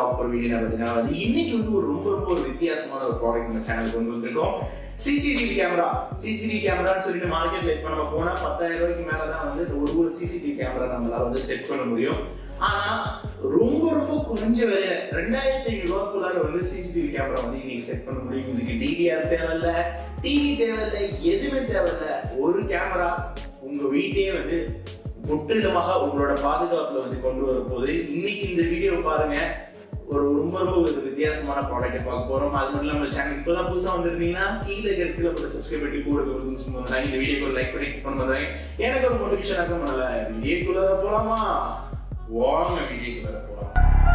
பார்க்க போற வீடியோ பார்த்தீங்கன்னா வந்து இன்னைக்கு வந்து ஒரு ரொம்ப ரொம்ப ஒரு வித்தியாசமான ஒரு ப்ராடக்ட் நம்ம சேனல் கொண்டு வந்திருக்கோம் சிசிடிவி கேமரா சிசிடிவி கேமரான்னு சொல்லிட்டு மார்க்கெட்ல இப்போ நம்ம போனா பத்தாயிரம் ரூபாய்க்கு மேல தான் வந்து ஒரு ஒரு சிசிடிவி கேமரா நம்மளால வந்து செட் பண்ண முடியும் ஆனா ரொம்ப ரொம்ப குறைஞ்ச விலையில ரெண்டாயிரத்தி ஐநூறு ரூபாய்க்குள்ளார வந்து சிசிடிவி கேமரா வந்து இன்னைக்கு செட் பண்ண முடியும் இதுக்கு டிவிஆர் தேவையில்ல டிவி தேவையில்ல எதுவுமே தேவையில்ல ஒரு கேமரா உங்க வீட்டையே வந்து முற்றிலுமாக உங்களோட பாதுகாப்புல வந்து கொண்டு வர போகுது இன்னைக்கு இந்த வீடியோ பாருங்க ஒரு ரொம்ப ரொம்ப ஒரு வித்தியாசமான ப்ராடக்ட்டை பார்க்க போறோம் அது மட்டும் இல்லாம சேனல் இப்போதான் புதுசா வந்திருந்தீங்கன்னா கீழே இருக்கிற ஒரு சப்ஸ்கிரைப் பண்ணி கூட ஒரு சும்மா வந்தாங்க இந்த வீடியோக்கு ஒரு லைக் பண்ணி கிளிக் பண்ண பண்றாங்க எனக்கு ஒரு மோட்டிவேஷன் ஆகும் நல்ல வீடியோக்குள்ள போலாமா வாங்க வீடியோக்குள்ள போலாம்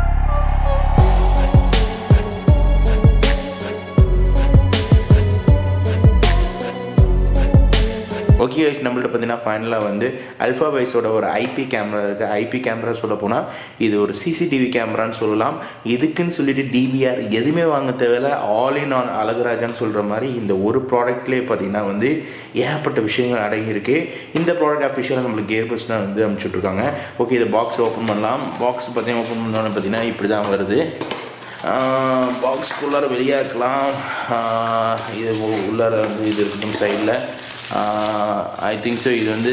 ஓகே வைஸ் நம்மள்ட்ட பார்த்தீங்கன்னா ஃபைனலாக வந்து அல்ஃபா வைஸோட ஒரு ஐபி கேமரா இருக்குது ஐபி கேமரா சொல்ல போனால் இது ஒரு சிசிடிவி கேமரான்னு சொல்லலாம் இதுக்குன்னு சொல்லிட்டு டிபிஆர் எதுவுமே வாங்க தேவையில்ல ஆல் இன் ஆன் அழகராஜான்னு சொல்கிற மாதிரி இந்த ஒரு ப்ராடக்ட்லேயே பார்த்தீங்கன்னா வந்து ஏகப்பட்ட விஷயங்கள் அடங்கியிருக்கு இந்த ப்ராடக்ட் அஃபிஷியலாக நம்மளுக்கு கேர்பஸ் தான் வந்து அனுப்பிச்சுட்ருக்காங்க ஓகே இதை பாக்ஸ் ஓப்பன் பண்ணலாம் பாக்ஸ் பார்த்தீங்கன்னா ஓப்பன் பண்ணோன்னு பார்த்தீங்கன்னா இப்படி தான் வருது பாக்ஸ்க்குள்ளார வெளியாக இருக்கலாம் இது உள்ளார வந்து இது இருக்கட்டும் சைடில் ஐ திங்க் ஸோ இது வந்து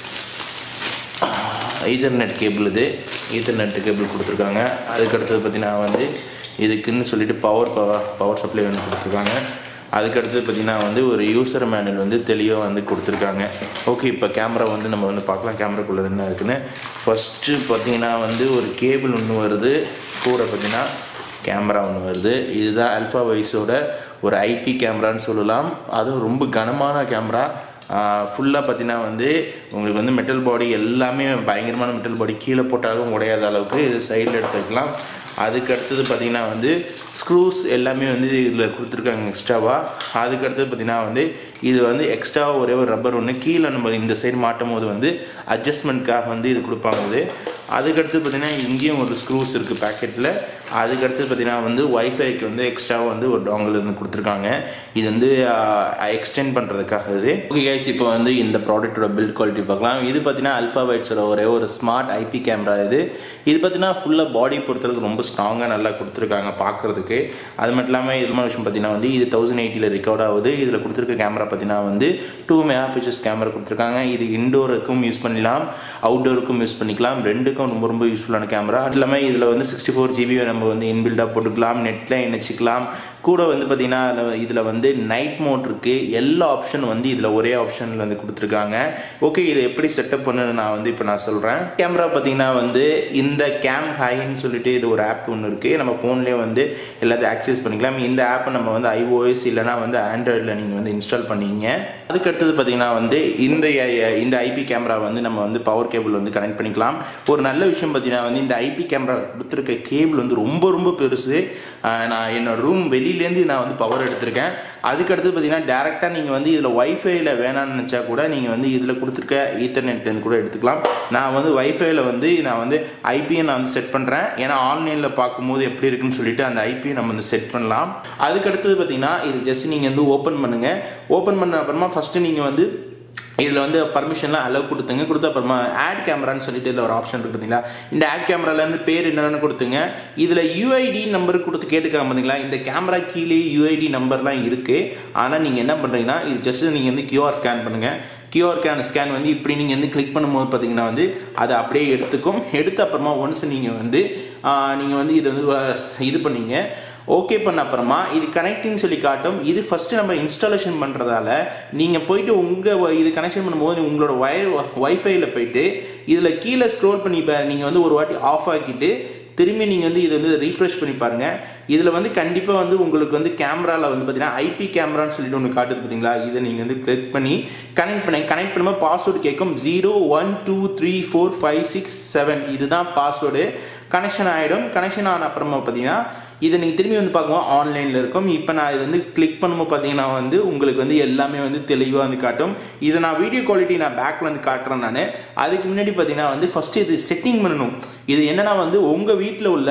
ஈத்தர்நெட் கேபிள் இது ஈத்தர்நெட் கேபிள் கொடுத்துருக்காங்க அதுக்கடுத்தது பார்த்தீங்கன்னா வந்து இதுக்குன்னு சொல்லிட்டு பவர் பவர் சப்ளை வந்து கொடுத்துருக்காங்க அதுக்கடுத்தது பார்த்திங்கன்னா வந்து ஒரு யூசர் மேனுவல் வந்து தெளிவாக வந்து கொடுத்துருக்காங்க ஓகே இப்போ கேமரா வந்து நம்ம வந்து பார்க்கலாம் கேமராக்குள்ளே என்ன இருக்குன்னு ஃபஸ்ட்டு பார்த்திங்கன்னா வந்து ஒரு கேபிள் ஒன்று வருது கூட பார்த்திங்கன்னா கேமரா ஒன்று வருது இதுதான் அல்ஃபா வைஸோட ஒரு ஐபி கேமரான்னு சொல்லலாம் அதுவும் ரொம்ப கனமான கேமரா ஃபுல்லாக பார்த்தீங்கன்னா வந்து உங்களுக்கு வந்து மெட்டல் பாடி எல்லாமே பயங்கரமான மெட்டல் பாடி கீழே போட்டாலும் உடையாத அளவுக்கு இது சைடில் எடுத்து வைக்கலாம் அதுக்கு அடுத்தது பார்த்திங்கன்னா வந்து ஸ்க்ரூஸ் எல்லாமே வந்து இதில் கொடுத்துருக்காங்க எக்ஸ்ட்ராவாக அதுக்கு அடுத்தது பார்த்திங்கன்னா வந்து இது வந்து எக்ஸ்ட்ரா ஒரே ஒரு ரப்பர் ஒன்று கீழே நம்ம இந்த சைடு மாட்டும் போது வந்து அட்ஜஸ்ட்மெண்ட்காக வந்து இது கொடுப்பாங்க இது அதுக்கடுத்து பார்த்திங்கன்னா இங்கேயும் ஒரு ஸ்க்ரூஸ் இருக்குது பேக்கெட்டில் அதுக்கடுத்து பார்த்திங்கன்னா வந்து ஒய்ஃபைக்கு வந்து எக்ஸ்ட்ராவாக வந்து ஒரு டாங்கல் வந்து கொடுத்துருக்காங்க இது வந்து எக்ஸ்டெண்ட் பண்ணுறதுக்காக இது ஓகே கைஸ் இப்போ வந்து இந்த ப்ராடக்ட்டோட பில்ட் குவாலிட்டி பார்க்கலாம் இது பார்த்தீங்கன்னா அல்ஃபா வைட்ஸோட ஒரே ஒரு ஸ்மார்ட் ஐபி கேமரா இது இது பார்த்தீங்கன்னா ஃபுல்லாக பாடி பொறுத்தளவுக்கு ரொம்ப ஸ்ட்ராங்காக நல்லா கொடுத்துருக்காங்க பார்க்குறதுக்கு அது மட்டும் இல்லாமல் இது மாதிரி விஷயம் பார்த்தீங்கன்னா வந்து இது தௌசண்ட் எயிட்டியில் ரெக்கார்ட் ஆகுது இதில் கொடுத்துருக்க கேமரா பார்த்தீங்கன்னா வந்து டூ மெகா பிக்சர்ஸ் கேமரா கொடுத்துருக்காங்க இது இன்டோருக்கும் யூஸ் பண்ணலாம் அவுட்டோருக்கும் யூஸ் பண்ணிக்கலாம் ரெண்டுக்கும் ரொம்ப ரொம்ப யூஸ்ஃபுல்லான கேமரா அது இல்லாமல் இதில் வந்து சிக்ஸ்டி ஃபோர் ஜிபி நம்ம வந்து இன்பில்டாக போட்டுக்கலாம் நெட்டில் இணைச்சிக்கலாம் கூட வந்து பார்த்தீங்கன்னா இதில் வந்து நைட் மோட் இருக்குது எல்லா ஆப்ஷன் வந்து இதில் ஒரே ஆப்ஷனில் வந்து கொடுத்துருக்காங்க ஓகே இதை எப்படி செட்டப் பண்ணுன்னு நான் வந்து இப்போ நான் சொல்கிறேன் கேமரா பார்த்தீங்கன்னா வந்து இந்த கேம் ஹைன்னு சொல்லிட்டு இது ஒரு ஆப் ஒன்று இருக்குது நம்ம ஃபோன்லேயே வந்து எல்லாத்தையும் ஆக்சஸ் பண்ணிக்கலாம் இந்த ஆப்பை நம்ம வந்து ஐஓஎஸ் இல்லைனா வந்து ஆண்ட்ராய்டில் நீங்கள் வந்து இன்ஸ்டால் பண்ணிங்க அதுக்கு அடுத்தது பார்த்தீங்கன்னா வந்து இந்த இந்த ஐபி கேமரா வந்து நம்ம வந்து பவர் கேபிள் வந்து கனெக்ட் பண்ணிக்கலாம் ஒரு நல்ல விஷயம் பார்த்தீங்கன்னா வந்து இந்த ஐபி கேமரா கொடுத்துருக்க கேபிள் வந்து ரொம்ப ரொம்ப பெருசு நான் என்னோட ரூம் வெளியிலேருந்து நான் வந்து பவர் எடுத்திருக்கேன் அதுக்கு அடுத்து பார்த்தீங்கன்னா டேரெக்டாக நீங்கள் வந்து இதில் ஒய்ஃபைல வேணாம்னு நினச்சா கூட நீங்கள் வந்து இதில் கொடுத்துருக்க ஈத்தர்நெட்லேருந்து கூட எடுத்துக்கலாம் நான் வந்து ஒய்ஃபைல வந்து நான் வந்து ஐபியை நான் வந்து செட் பண்ணுறேன் ஏன்னா ஆன்லைனில் பார்க்கும்போது எப்படி இருக்குன்னு சொல்லிட்டு அந்த ஐபியை நம்ம வந்து செட் பண்ணலாம் அதுக்கு அடுத்தது பார்த்தீங்கன்னா இது ஜஸ்ட் நீங்கள் வந்து ஓப்பன் பண்ணுங்கள் ஓப்பன் பண்ண அப்புறமா ஃபஸ்ட்டு நீங்கள் வந்து இதில் வந்து பர்மிஷன்லாம் அலோவ் கொடுத்துங்க கொடுத்த அப்புறமா ஆட் கேமரான்னு சொல்லிட்டு இதில் ஒரு ஆப்ஷன் இருக்குது பார்த்தீங்களா இந்த ஆட் கேமராலன்னு பேர் என்னென்னு கொடுத்துங்க இதில் யூஐடி நம்பர் கொடுத்து கேட்டுக்காம பார்த்தீங்களா இந்த கேமரா கீழே யூஐடி நம்பர்லாம் இருக்குது ஆனால் நீங்கள் என்ன பண்ணுறீங்கன்னா இது ஜஸ்ட் நீங்கள் வந்து கியூஆர் ஸ்கேன் பண்ணுங்கள் கியூஆர் கேன் ஸ்கேன் வந்து இப்படி நீங்கள் வந்து கிளிக் பண்ணும்போது பார்த்தீங்கன்னா வந்து அதை அப்படியே எடுத்துக்கும் எடுத்த அப்புறமா ஒன்ஸ் நீங்கள் வந்து நீங்கள் வந்து இதை வந்து இது பண்ணீங்க ஓகே பண்ண அப்புறமா இது கனெக்டிங் சொல்லி காட்டும் இது ஃபஸ்ட்டு நம்ம இன்ஸ்டாலேஷன் பண்ணுறதால நீங்கள் போயிட்டு உங்கள் இது கனெக்ஷன் பண்ணும்போது உங்களோட ஒயர் ஒய்ஃபைல போயிட்டு இதில் கீழே ஸ்க்ரோல் பண்ணி நீங்கள் வந்து ஒரு வாட்டி ஆஃப் ஆக்கிட்டு திரும்பி நீங்கள் வந்து இதை வந்து ரீஃப்ரெஷ் பண்ணி பாருங்கள் இதில் வந்து கண்டிப்பாக வந்து உங்களுக்கு வந்து கேமராவில் வந்து பார்த்தீங்கன்னா ஐபி கேமரான்னு சொல்லிட்டு ஒன்று காட்டுது பார்த்தீங்களா இதை நீங்கள் வந்து கிளிக் பண்ணி கனெக்ட் பண்ணி கனெக்ட் பண்ணும்போது பாஸ்வேர்டு கேட்கும் zero one two three four five six seven இதுதான் பாஸ்வேர்டு கனெக்ஷன் ஆகிடும் கனெக்ஷன் ஆன அப்புறமா பார்த்தீங்கன்னா இதை நீங்கள் திரும்பி வந்து பார்க்கும்போது ஆன்லைனில் இருக்கும் இப்போ நான் இது வந்து கிளிக் பண்ணும்போது பார்த்தீங்கன்னா வந்து உங்களுக்கு வந்து எல்லாமே வந்து தெளிவாக வந்து காட்டும் இதை நான் வீடியோ குவாலிட்டி நான் பேக்கில் வந்து காட்டுறேன் நான் அதுக்கு முன்னாடி பார்த்தீங்கன்னா வந்து ஃபஸ்ட்டு இது செட்டிங் பண்ணணும் இது என்னன்னா வந்து உங்கள் வீட்டில் உள்ள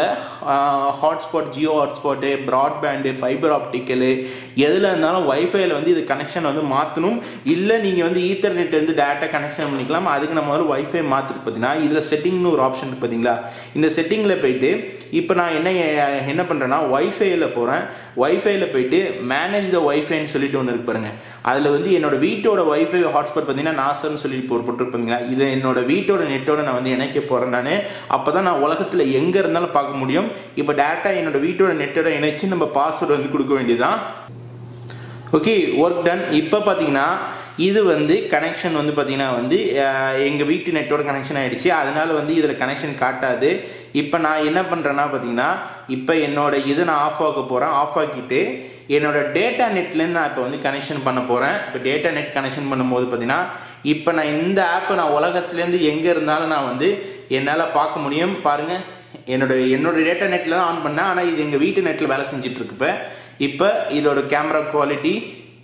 hotspot Jio hotspot broadband fibre optical எதில் இருந்தாலும் வைஃபைல வந்து இது கனெக்ஷன் வந்து மாற்றணும் இல்லை நீங்கள் வந்து ஈத்தர்நெட் வந்து டேட்டா கனெக்ஷன் பண்ணிக்கலாம் அதுக்கு நம்ம வந்து வைஃபை மாற்றிட்டு பார்த்தீங்கன்னா இதில் செட்டிங்னு ஒரு ஆப்ஷன் இருக்கு பார்த்தீங்களா இந்த செட்டிங்கில் போயிட்டு இப்போ நான் என்ன என்ன பண்ணுறேன்னா வைஃபைல போகிறேன் வைஃபைல போயிட்டு மேனேஜ் த வைஃபைன்னு சொல்லிட்டு ஒன்று இருக்கு பாருங்க அதில் வந்து என்னோட வீட்டோட வைஃபை ஹாட்ஸ்பாட் பார்த்தீங்கன்னா நாசர்னு சொல்லி போட்டுருப்பீங்க இதை என்னோட வீட்டோட நெட்டோட நான் வந்து இணைக்க போகிறேன் நான் அப்போ தான் நான் உலகத்தில் எங்கே இருந்தாலும் பார்க்க முடியும் இப்போ டேட்டா என்னோட வீட்டோட நெட்டோட இணைச்சு நம்ம பாஸ்வேர்டு வந்து கொடுக்க வேண்டியதுதான் ஓகே ஒர்க் டன் இப்போ பார்த்தீங்கன்னா இது வந்து கனெக்ஷன் வந்து பார்த்தீங்கன்னா வந்து எங்கள் வீட்டு நெட்டோட கனெக்ஷன் ஆகிடுச்சு அதனால வந்து இதில் கனெக்ஷன் காட்டாது இப்போ நான் என்ன பண்ணுறேன்னா பார்த்தீங்கன்னா இப்போ என்னோட இதை நான் ஆஃப் ஆக்க போகிறேன் ஆஃப் ஆக்கிட்டு என்னோட டேட்டா நெட்லேருந்து நான் இப்போ வந்து கனெக்ஷன் பண்ண போகிறேன் இப்போ டேட்டா நெட் கனெக்ஷன் பண்ணும்போது பார்த்தீங்கன்னா இப்போ நான் இந்த ஆப்பை நான் உலகத்துலேருந்து எங்கே இருந்தாலும் நான் வந்து என்னால் பார்க்க முடியும் பாருங்கள் என்னோட என்னோட டேட்டா நெட்டில் தான் ஆன் பண்ணேன் ஆனால் இது எங்கள் வீட்டு நெட்டில் வேலை செஞ்சுட்டு இருக்கு இப்போ இப்போ இதோட கேமரா குவாலிட்டி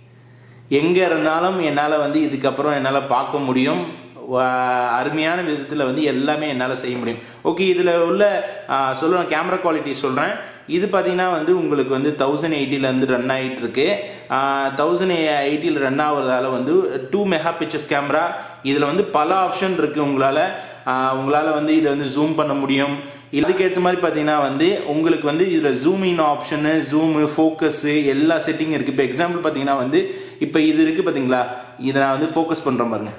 எங்கே இருந்தாலும் என்னால் வந்து இதுக்கப்புறம் என்னால் பார்க்க முடியும் அருமையான விதத்தில் வந்து எல்லாமே என்னால் செய்ய முடியும் ஓகே இதில் உள்ள சொல்லுவேன் கேமரா குவாலிட்டி சொல்கிறேன் இது பார்த்தீங்கன்னா வந்து உங்களுக்கு வந்து தௌசண்ட் எயிட்டிலேருந்து ரன் ஆகிட்டு இருக்கு தௌசண்ட் எயிட்டியில் ரன் ஆகுறதால வந்து டூ மெகா பிக்சர்ஸ் கேமரா இதில் வந்து பல ஆப்ஷன் இருக்குது உங்களால் உங்களால் வந்து இதை வந்து ஜூம் பண்ண முடியும் இதுக்கேற்ற மாதிரி பார்த்தீங்கன்னா வந்து உங்களுக்கு வந்து இதில் zoom in option zoom focus எல்லா செட்டிங் இருக்குது இப்போ எக்ஸாம்பிள் பார்த்தீங்கன்னா வந்து இப்போ இது இருக்குது பார்த்தீங்களா இதை நான் வந்து ஃபோக்கஸ் பண்ணுறேன் பாருங்க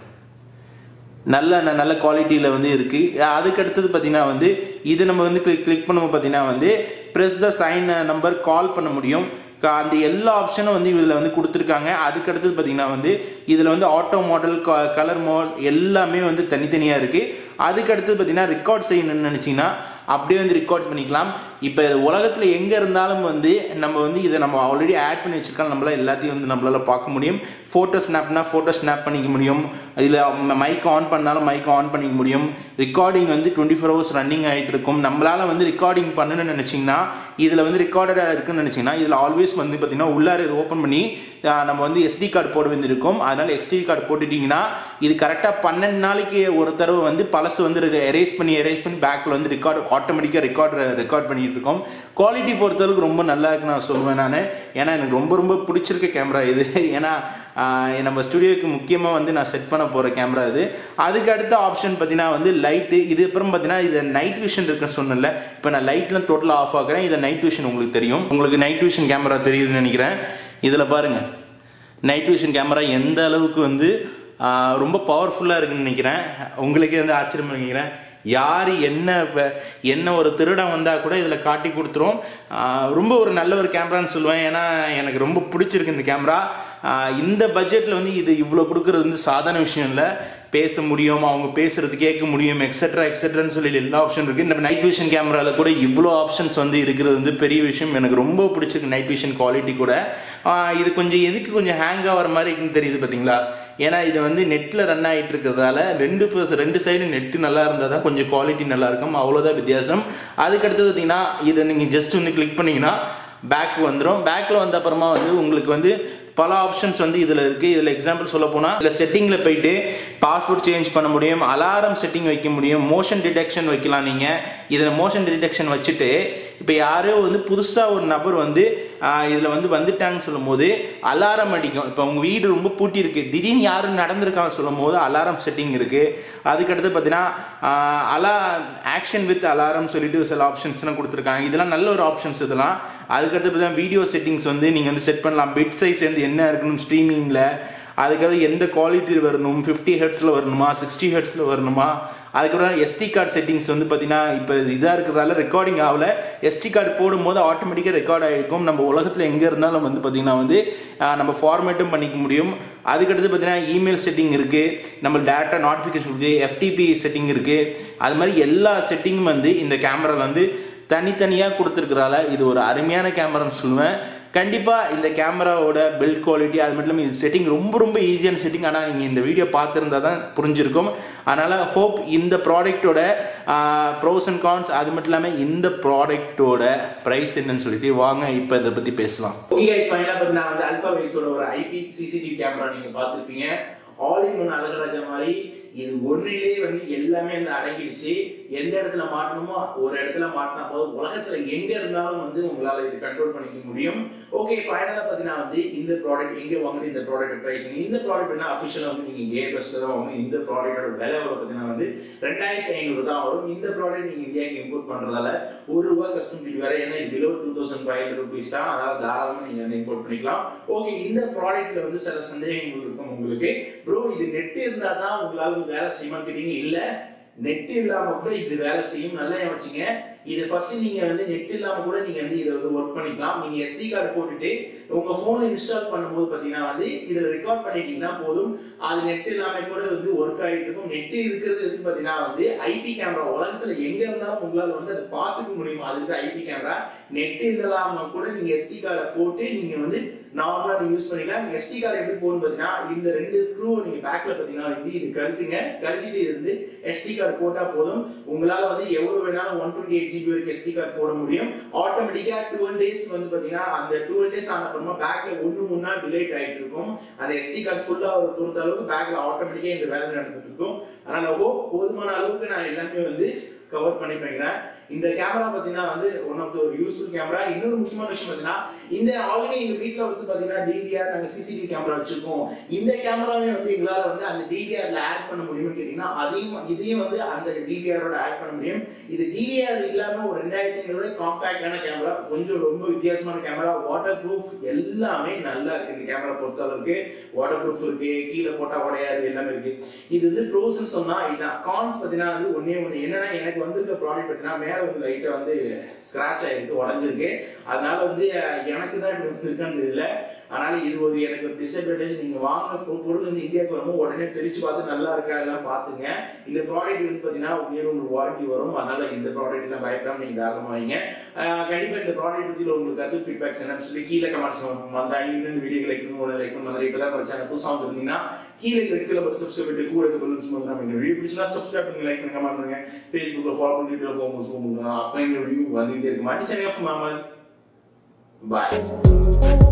நல்ல நல்ல குவாலிட்டியில் வந்து இருக்குது அதுக்கு அடுத்தது பார்த்தீங்கன்னா வந்து இது நம்ம வந்து கிளிக் கிளிக் பண்ணும்போது பார்த்தீங்கன்னா வந்து press the sign number call பண்ண முடியும் அந்த எல்லா ஆப்ஷனும் வந்து இதில் வந்து கொடுத்துருக்காங்க அதுக்கு அடுத்தது பார்த்தீங்கன்னா வந்து இதில் வந்து ஆட்டோ மாடல் கலர் மாடல் எல்லாமே வந்து தனித்தனியாக இருக்குது அதுக்கு அடுத்தது பார்த்தீங்கன்னா ரெக்கார்ட் செய்யணும்னு நினச்சிங்கன்னா அப்படியே வந்து ரெக்கார்ட் பண்ணிக்கலாம் இப்போ உலகத்தில் எங்கே இருந்தாலும் வந்து நம்ம வந்து இதை நம்ம ஆல்ரெடி ஆட் பண்ணி வச்சிருக்கோம் நம்மளால் எல்லாத்தையும் வந்து நம்மளால் பார்க்க முடியும் ஃபோட்டோ ஸ்னாப்னா ஃபோட்டோ ஸ்னாப் பண்ணிக்க முடியும் இதில் மைக் ஆன் பண்ணாலும் மைக் ஆன் பண்ணிக்க முடியும் ரெக்கார்டிங் வந்து டுவெண்ட்டி ஃபோர் ஹவர்ஸ் ரன்னிங் ஆகிட்டு இருக்கும் நம்மளால் வந்து ரெக்கார்டிங் பண்ணணும்னு நினச்சிங்கன்னா இதில் வந்து ரெக்கார்டடாக இருக்குன்னு நினச்சிங்கன்னா இதில் ஆல்வேஸ் வந்து பார்த்தீங்கன்னா உள்ளார இது ஓப்பன் பண்ணி நம்ம வந்து எஸ்டி கார்டு போட வேண்டியிருக்கும் அதனால் எஸ்டி கார்டு போட்டுட்டிங்கன்னா இது கரெக்டாக பன்னெண்டு நாளைக்கு ஒரு தடவை வந்து பழசு வந்து எரேஸ் பண்ணி எரேஸ் பண்ணி பேக்கில் வந்து ரெக்கார்டு ஆட்டோமேட்டிக்காக ரெக்கார்ட் ரெக்கார்ட் பண்ணிட்டு இருக்கோம் குவாலிட்டி பொறுத்தளவுக்கு ரொம்ப நல்லா இருக்குன்னு நான் சொல்லுவேன் நான் ஏன்னா எனக்கு ரொம்ப ரொம்ப பிடிச்சிருக்க கேமரா இது ஏன்னா நம்ம ஸ்டுடியோக்கு முக்கியமாக வந்து நான் செட் பண்ண போகிற கேமரா இது அதுக்கு அடுத்த ஆப்ஷன் பார்த்தீங்கன்னா வந்து லைட்டு இது அப்புறம் பார்த்தீங்கன்னா இது நைட் விஷன் இருக்குன்னு சொன்னல இப்போ நான் லைட்லாம் டோட்டலாக ஆஃப் ஆகுறேன் இது நைட் விஷன் உங்களுக்கு தெரியும் உங்களுக்கு நைட் விஷன் கேமரா தெரியுதுன்னு நினைக்கிறேன் இதில் பாருங்கள் நைட் விஷன் கேமரா எந்த அளவுக்கு வந்து ரொம்ப பவர்ஃபுல்லாக இருக்குன்னு நினைக்கிறேன் உங்களுக்கே வந்து ஆச்சரியம் நினைக்கிறேன் யார் என்ன என்ன ஒரு திருடம் வந்தால் கூட இதில் காட்டி கொடுத்துரும் ரொம்ப ஒரு நல்ல ஒரு கேமரான்னு சொல்லுவேன் ஏன்னா எனக்கு ரொம்ப பிடிச்சிருக்கு இந்த கேமரா இந்த பட்ஜெட்டில் வந்து இது இவ்வளோ கொடுக்குறது வந்து சாதாரண விஷயம் இல்லை பேச முடியும் அவங்க பேசுறது கேட்க முடியும் எக்ஸெட்ரா எக்ஸெட்ரான்னு சொல்லி எல்லா ஆப்ஷன் இருக்கு இந்த நைட் விஷன் கேமரால கூட இவ்வளோ ஆப்ஷன்ஸ் வந்து இருக்கிறது வந்து பெரிய விஷயம் எனக்கு ரொம்ப பிடிச்சிருக்கு நைட் விஷன் குவாலிட்டி கூட இது கொஞ்சம் எதுக்கு கொஞ்சம் ஹேங் ஆகிற மாதிரி இருக்குன்னு தெரியுது பார்த்தீங்களா ஏன்னா இது வந்து நெட்டில் ரன் ஆகிட்டு இருக்கிறதால ரெண்டு ப்ளஸ் ரெண்டு சைடு நெட்டு நல்லா இருந்தால் தான் கொஞ்சம் குவாலிட்டி நல்லா இருக்கும் அவ்வளோதான் வித்தியாசம் அதுக்கு அடுத்தது பார்த்தீங்கன்னா இதை நீங்கள் ஜஸ்ட் வந்து கிளிக் பண்ணிங்கன்னா பேக் வந்துடும் பேக்கில் வந்த அப்புறமா வந்து உங்களுக்கு வந்து பல ஆப்ஷன்ஸ் வந்து இதில் இருக்குது இதில் எக்ஸாம்பிள் சொல்ல போனால் இதில் செட்டிங்கில் போயிட்டு பாஸ்வேர்ட் சேஞ்ச் பண்ண முடியும் அலாரம் செட்டிங் வைக்க முடியும் மோஷன் டிடெக்ஷன் வைக்கலாம் நீங்கள் இதில் மோஷன் டிடெக்ஷன் வச்சுட்டு இப்போ யாரோ வந்து புதுசாக ஒரு நபர் வந்து இதில் வந்து வந்துட்டாங்கன்னு சொல்லும் போது அலாரம் அடிக்கும் இப்போ உங்கள் வீடு ரொம்ப பூட்டி இருக்கு திடீர்னு யாரும் நடந்திருக்காங்க சொல்லும் போது அலாரம் செட்டிங் இருக்குது அதுக்கடுத்து பார்த்தீங்கன்னா அலா ஆக்ஷன் வித் அலாரம் சொல்லிட்டு சில ஆப்ஷன்ஸ்லாம் கொடுத்துருக்காங்க இதெல்லாம் நல்ல ஒரு ஆப்ஷன்ஸ் இதெல்லாம் அதுக்கடுத்து பார்த்தீங்கன்னா வீடியோ செட்டிங்ஸ் வந்து நீங்கள் வந்து செட் பண்ணலாம் பெட் சைஸ் வந்து என்ன இருக்கணும் ஸ்ட்ரீமிங்கில் அதுக்கப்புறம் எந்த குவாலிட்டியில் வரணும் ஃபிஃப்டி ஹெட்ஸில் வரணுமா சிக்ஸ்டி ஹெட்ஸில் வரணுமா அதுக்கப்புறம் எஸ்டி கார்டு செட்டிங்ஸ் வந்து பார்த்தீங்கன்னா இப்போ இதாக இருக்கிறதால ரெக்கார்டிங் ஆகல எஸ்டி கார்டு போடும்போது ஆட்டோமேட்டிக்காக ரெக்கார்ட் ஆகிருக்கும் நம்ம உலகத்தில் எங்கே இருந்தாலும் வந்து பார்த்தீங்கன்னா வந்து நம்ம ஃபார்மேட்டும் பண்ணிக்க முடியும் அதுக்கடுத்து பார்த்தீங்கன்னா இமெயில் செட்டிங் இருக்குது நம்ம டேட்டா நோட்டிஃபிகேஷன் இருக்குது எஃப்டிபி செட்டிங் இருக்குது அது மாதிரி எல்லா செட்டிங்கும் வந்து இந்த கேமராவில் வந்து தனித்தனியாக கொடுத்துருக்கறால இது ஒரு அருமையான கேமரான்னு சொல்லுவேன் கண்டிப்பாக இந்த கேமராவோட பில்ட் குவாலிட்டி அது மட்டும் இல்லாமல் இது செட்டிங் ரொம்ப ரொம்ப ஈஸியான செட்டிங் ஆனால் நீங்கள் இந்த வீடியோ பார்த்துருந்தா தான் புரிஞ்சிருக்கும் அதனால் ஹோப் இந்த ப்ராடக்ட்டோட ப்ரோஸ் அண்ட் கான்ஸ் அது மட்டும் இல்லாமல் இந்த ப்ராடக்ட்டோட ப்ரைஸ் என்னன்னு சொல்லிட்டு வாங்க இப்போ இதை பற்றி பேசலாம் ஓகே கைஸ் ஃபைனலா பார்த்தீங்கன்னா வந்து அல்ஃபா வைஸோட ஒரு ஐபி சிசிடிவி கேமரா நீங்க பார்த்திருப்பீங்க ஆல் இன் ஒன் அழகராஜா மாதிரி இது ஒன்றிலே வந்து எல்லாமே வந்து அடங்கிடுச்சு எந்த இடத்துல மாட்டணுமோ ஒரு இடத்துல மாட்டினா போதும் உலகத்துல எங்க இருந்தாலும் வந்து உங்களால இது கண்ட்ரோல் பண்ணிக்க முடியும் ஓகே ஃபைனலா பாத்தீங்கன்னா வந்து இந்த ப்ராடக்ட் எங்க வாங்குறது இந்த ப்ராடக்ட் பிரைஸ் இந்த ப்ராடக்ட் என்ன அஃபிஷியலா வந்து நீங்க கேர் பெஸ்ட்ல தான் வாங்க இந்த ப்ராடக்டோட விலை எவ்வளவு பாத்தீங்கன்னா வந்து ரெண்டாயிரத்தி ஐநூறு தான் வரும் இந்த ப்ராடக்ட் நீங்க இந்தியாவுக்கு இம்போர்ட் பண்றதால ஒரு ரூபாய் கஸ்டம் பில் வேற ஏன்னா இது below two thousand five hundred rupees தான் அதனால தாராளமா நீங்க வந்து இம்போர்ட் பண்ணிக்கலாம் ஓகே இந்த ப்ராடக்ட்ல வந்து சில சந்தேகங்கள் இருக்கும் உங்களுக்கு ப்ரோ இது நெட் இருந்தா தான் உங்களால வந்து வேலை செய்யுமான்னு கேட்டீங்க இல்ல நெட் இல்லாம கூட இது வேலை செய்யும் நல்லா வச்சுங்க இது ஃபர்ஸ்ட் நீங்க வந்து நெட் இல்லாம கூட நீங்க வந்து இதை வந்து ஒர்க் பண்ணிக்கலாம் நீங்க எஸ்டி கார்டு போட்டுட்டு உங்க போன்ல இன்ஸ்டால் பண்ணும்போது பாத்தீங்கன்னா வந்து இதுல ரெக்கார்ட் பண்ணிட்டீங்கன்னா போதும் அது நெட் இல்லாம கூட வந்து ஒர்க் ஆகிட்டு இருக்கும் நெட் இருக்கிறது எதுக்கு பாத்தீங்கன்னா வந்து ஐபி கேமரா உலகத்துல எங்க இருந்தாலும் உங்களால வந்து அதை பார்த்துக்க முடியுமா அதுக்கு ஐபி கேமரா நெட் இல்லாம கூட நீங்க எஸ்டி கார்டை போட்டு நீங்க வந்து நார்மலா நீங்க யூஸ் பண்ணிக்கலாம் எஸ்டி கார்டு எப்படி போகணும் பாத்தீங்கன்னா இந்த ரெண்டு ஸ்க்ரூ நீங்க பேக்ல பாத்தீங்கன்னா வந்து இது கழட்டுங்க கழட்டிட்டு இது வந்து எஸ்டி கார்டு போட்டா போதும் உங்களால வந்து எவ்வளவு வேணாலும் ஒன் டுவெண்ட்டி எயிட் ஜிபி வரைக்கும் எஸ்டி கார்டு போட முடியும் ஆட்டோமேட்டிக்கா டுவெல் டேஸ் வந்து பாத்தீங்கன்னா அந்த டுவெல் டேஸ் ஆன அப்புறமா பேக்ல ஒண்ணு முன்னா டிலேட் ஆயிட்டு இருக்கும் அந்த எஸ்டி கார்டு ஃபுல்லா ஒரு பொறுத்த அளவுக்கு பேக்ல ஆட்டோமேட்டிக்கா இந்த வேலை நடந்துட்டு இருக்கும் ஆனா நான் ஹோப் போதுமான அளவுக்கு நான் எல்லாமே வந்து கவர் பண்ணி பண்ணிக்கிறேன் இந்த கேமரா பார்த்தீங்கன்னா வந்து ஒன் ஆஃப் த ஒரு யூஸ்ஃபுல் கேமரா இன்னொரு முக்கியமான விஷயம் பார்த்தீங்கன்னா இந்த ஆல்ரெடி எங்க வீட்டில் வந்து பார்த்தீங்கன்னா டிவிஆர் நாங்கள் சிசிடிவி கேமரா வச்சிருக்கோம் இந்த கேமராவே வந்து எங்களால் வந்து அந்த டிவிஆர்ல ஆட் பண்ண முடியும்னு கேட்டிங்கன்னா அதையும் இதையும் வந்து அந்த டிவிஆரோட ஆட் பண்ண முடியும் இது டிவிஆர் இல்லாமல் ஒரு ரெண்டாயிரத்தி ஐநூறு காம்பேக்டான கேமரா கொஞ்சம் ரொம்ப வித்தியாசமான கேமரா வாட்டர் ப்ரூஃப் எல்லாமே நல்லா இருக்கு இந்த கேமரா பொறுத்த அளவுக்கு வாட்டர் ப்ரூஃப் இருக்கு கீழே போட்டா உடையாது எல்லாமே இருக்கு இது வந்து ப்ரோஸ்ன்னு சொன்னா இதான் கான்ஸ் பார்த்தீங்கன்னா வந்து ஒன்னே ஒன்று என்னன்னா எனக்கு வந்திருக்க ப்ராடக்ட் பார்த்தீங்கன்னா மேலே வந்து லைட்டாக வந்து ஸ்க்ராட்ச் ஆயிருக்கு உடஞ்சிருக்கு அதனால வந்து அஹ், எனக்கு தான் இப்படி வந்திருக்கான்னு தெரியல அதனால இது ஒரு எனக்கு ஒரு டிஸ்அட்வான்டேஜ் நீங்க வாங்க பொ- பொருள் வந்து இந்தியாவுக்கு வரும்போது உடனே பிரிச்சு பார்த்து நல்லா இருக்கா எல்லாம் பார்த்துங்க இந்த ப்ராடக்ட் வந்து பார்த்தீங்கன்னா உண்மையில உங்களுக்கு வாரண்டி வரும் அதனால இந்த ப்ராடக்ட் எல்லாம் பயப்படாம நீங்க தாராளமா வாங்க அஹ், கண்டிப்பா இந்த ப்ராடக்ட் பத்தி உங்களுக்கு கருத்து ஃபீட்பேக்ஸ் என்னன்னு சொல்லி கீழே கமெண்ட்ஸ் வந்தாங்க இன்னும் இந்த வீடியோ லைக் பண்ணி லைக் பண்ணி மாதிரி இப்பதான் நம்ம சேனல் புதுசாக வந்திருந்தீங்கன்னா கீழே ரெட் கலர் பட்டு சப்ஸ்கிரைப் பண்ணி கூட இருக்க பெல்ஸ் வந்து நம்ம வீடியோ பிடிச்சா சப்ஸ்கிரைப் பண்ணி லைக் பண்ணி கமெண்ட் பண்ணுங்க ஃபேஸ்புக்ல ஃபாலோ பண்ணிட்டு ஃபோன் பண்ணுங்க அப்போ எங்க ரிவ்யூ வந்துகிட்டே இருக்கு மாட்டி சரியா மாமா பாய்